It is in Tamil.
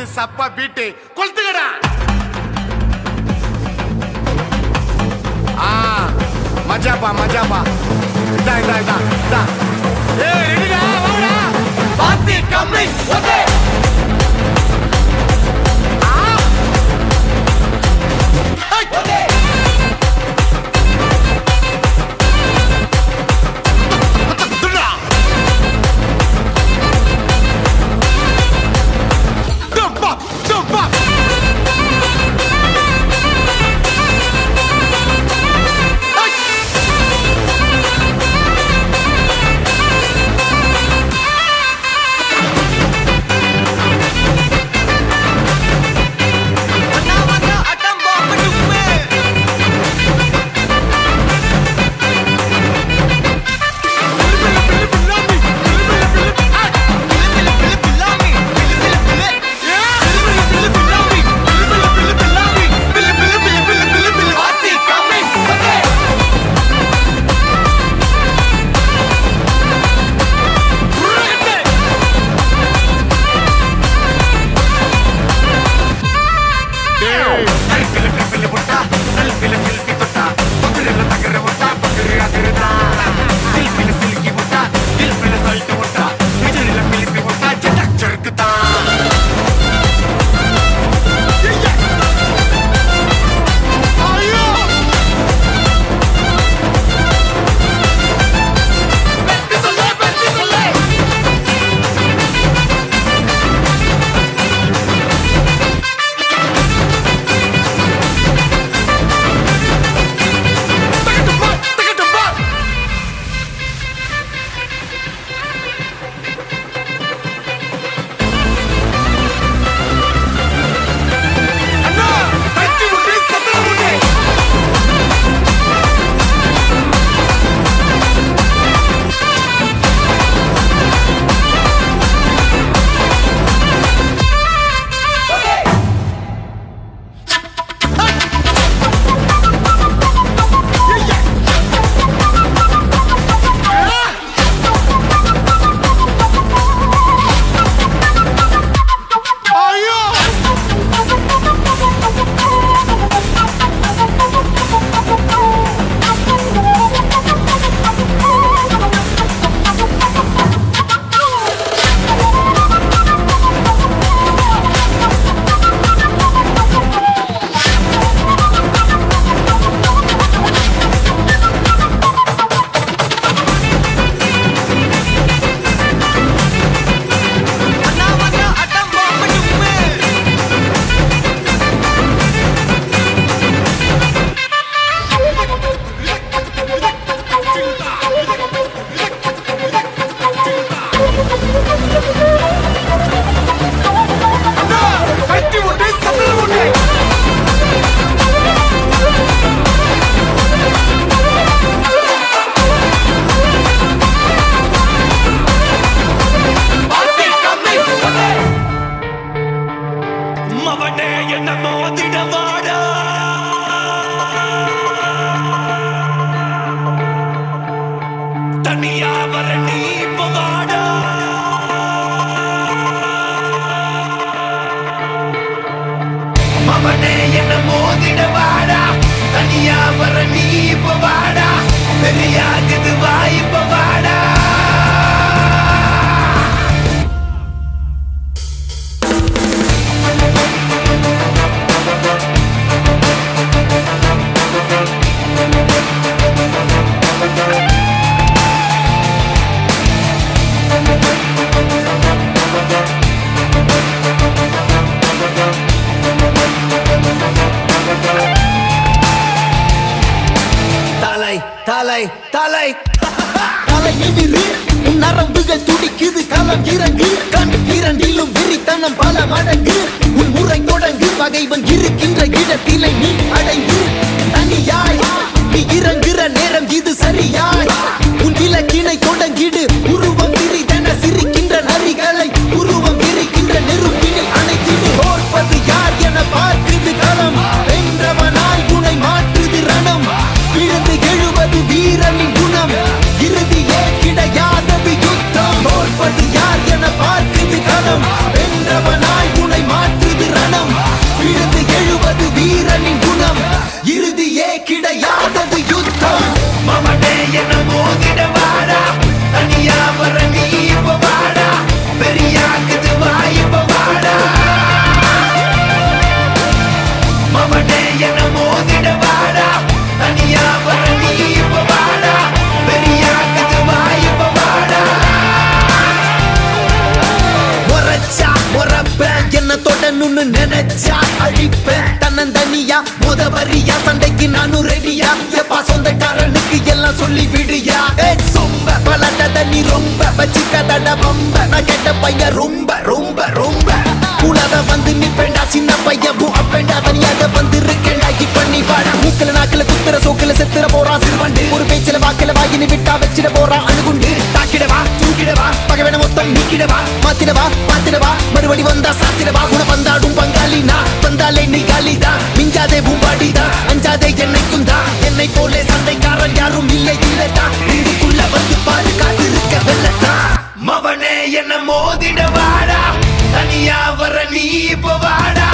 இது சப்பா பீட்டு கொளுத்துக்கடா ஆ மஜாப்பா மஜாப்பா இதா இதா இதா இதா ஏய் ரெடிடா வாடா பாத்தி கம்மி okay Dump up! Dump up! மவனே என்ன மோதிட வாடா தனியா வர நீ இப்ப வாடா மவனே என்ன மோதிட வாடா தனியா வர நீ இப்ப வாடா பெரியாகுது வா இப்ப வாடா தலை தலை தலை தலையெதிரு உன் நரம்புகள் துடிக்குது களம் இறங்கு கண் இரண்டிலும் வெறித்தனம் பல மடங்கு உன் முறை தொடங்கு பகைவன் இருக்கின்ற இடத்திலே நீ அடைந்து தனியாய் நீ இறங்குற நேரம் இது சரியாய் உன் இலக்கினை தொடங்கிடு உருவம் சிறிதென சிரிக்கின்ற நரிகளை உருவம் விரிக்கின்ற நெருப்பினில் அணைத்திடு தோற்பது யார் என பார்க்குது களம் வென்றவனாய் உனை மாற்றுது ரணம் விழுந்து எழுவது வீரனின் குணம் இறுதியே கிடையாதது யுத்தம் தோற்பது யார் என பார்க்குது களம் வென்றவனாய் உனை மாற்று தொடணும்னு நினைச்சா அழிப்பேன் தன்னந்தனியா முதவரியா சண்டைக்கு நானும் ரெடியா எப்பா சொந்தக்காரனுக்கு எல்லாம் சொல்லி விடுயா ஏய், சொம்ப பலட்டத நீ ரொம்ப வச்சுக்கதட வம்ப நான் கேட்ட பையன் ரொம்ப ரொம்ப ரொம்ப கூடாத வந்து நிப்பேண்டா சின்ன பையன் பூ அப்பேண்டா தனியாக வந்து இருக்கேண்டா இப்ப நீ வாடா மூக்கல நாக்கல குத்துற சோக்கல செத்துற போறான் சிறுவண்டு ஒரு பேச்சில வாக்கில வாயினு விட்டா வச்சிட போறான் அணுகுண்டு தாக்கிடவா தூக்கிடவா பகவன மொத்தம் நீக்கிடவா மாத்திடவா மாத்திடவா மறுபடி வந்தா சாத்திடவா குண வந்தாடும் பங்காளி நான் வந்தாலே நீ காலிதா மிஞ்சாதே பூம்பாடிதா அஞ்சாதே என்னைக்கும் தான் என்னை போலே சண்டைக்காரன் யாரும் இல்லை இல்லதா இதுக்குள்ள வந்து பாரு காத்திருக்க வெள்ளத்தா மவனே என்ன மோதிட வாடா தனியா வர நீ இப்ப வாடா